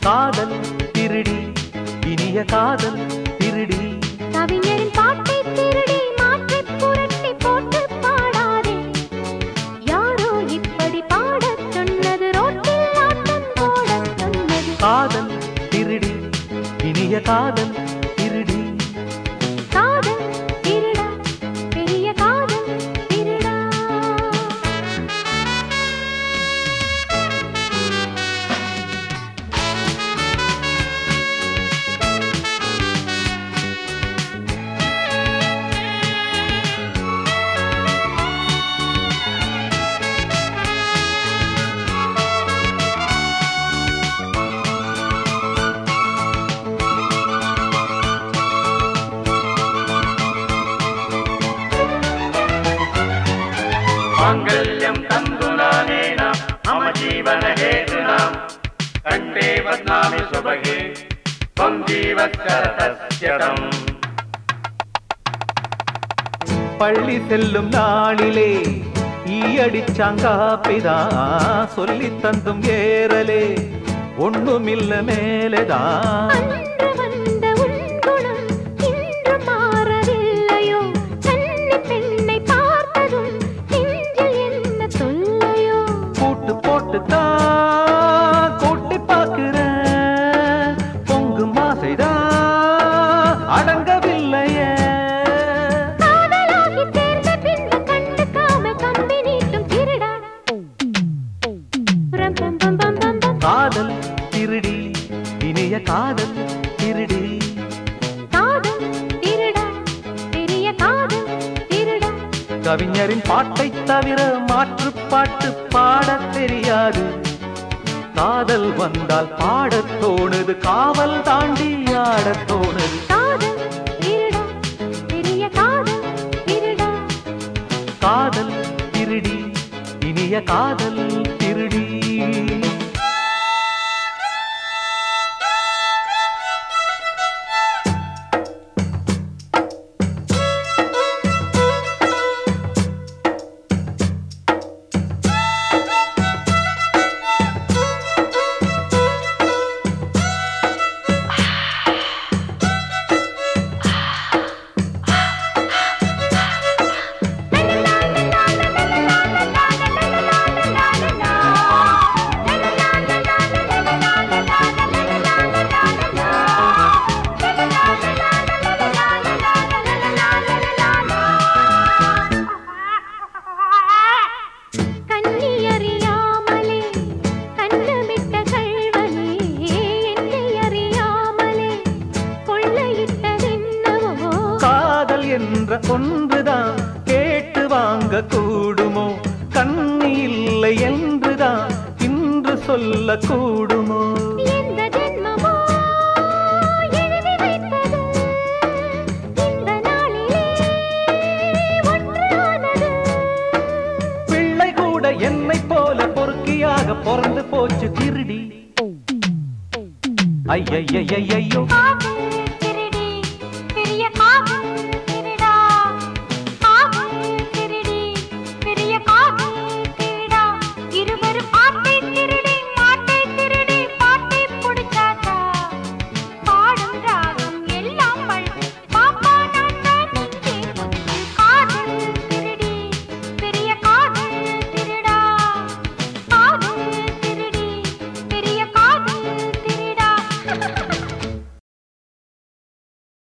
காதல் திருடி இனிய காதல் திருடி கவிஞரின் பாட்டை திருடி மாற்றி புரட்டி போட்டு பாடாதே யாரோ இப்படி பாடச் சொன்னது ரோட்டில் ஆட்டம் போடச் சொன்னது காதல் திருடி இனிய காதல் திருடி காதல் திருடா பெரிய காதல் திருடா माङ्गल्यं तन्तुनानेन मम जीवनहेतुना कण्ठे वद्नामि सुभगे त्वं जीवत्सरतस्यतम् பள்ளி செல்லும் நாளிலே ஈயடிச்சாங்காப்பிதான் சொல்லி தந்தும் ஏறலே ஒண்ணுமில்ல மேலேதான் அன்று வந்த உன் குணம் இன்று மாறவில்லையோ கன்னி பெண்ணை பார்த்ததும் நெஞ்சில் என்ன தொல்லையோ கூட்டு போட்டு தான் கூட்டி பார்க்கிறேன் பொங்கு மாசைதான் அடங்கவில்லையே காதலாகி சேர்ந்த பின்பு கண்டுக்காம கம்பி நீட்டும் திருடா ரம் பம் பம் பம் பம் பம். காதல் திருடி இனிய காதல் திருடி காதல் திருடா பெரிய காதல் திருடா கவிஞரின் பாட்டை தவிர மாற்று பாட்டு பாடத் தெரியாது காதல் வந்தால் பாடத் தோணுது காவல் தாண்டி ஆடத் தோணுது காதல் திருடா பெரிய காதல் திருடா காதல் திருடி இனிய காதல் திருடி கண்ணி அறியாமலே கண்ணமிட்ட கள்வனே என்னை அறியாமலே கொள்ளையிட்டதென்னவோ காதல் என்ற ஒன்றுதான் கேட்டு வாங்க கூடுமோ கண்ணி இல்லை என்றுதான் இன்று சொல்ல கூடுமோ எந்த ஜென்மமோ எழுதி வைத்தது இந்த நாளிலே ஒன்றானது பிள்ளை கூட என்னை போல பொறுக்கியாக பிறந்து போச்சு திருடி ஐயையையையோ காதல்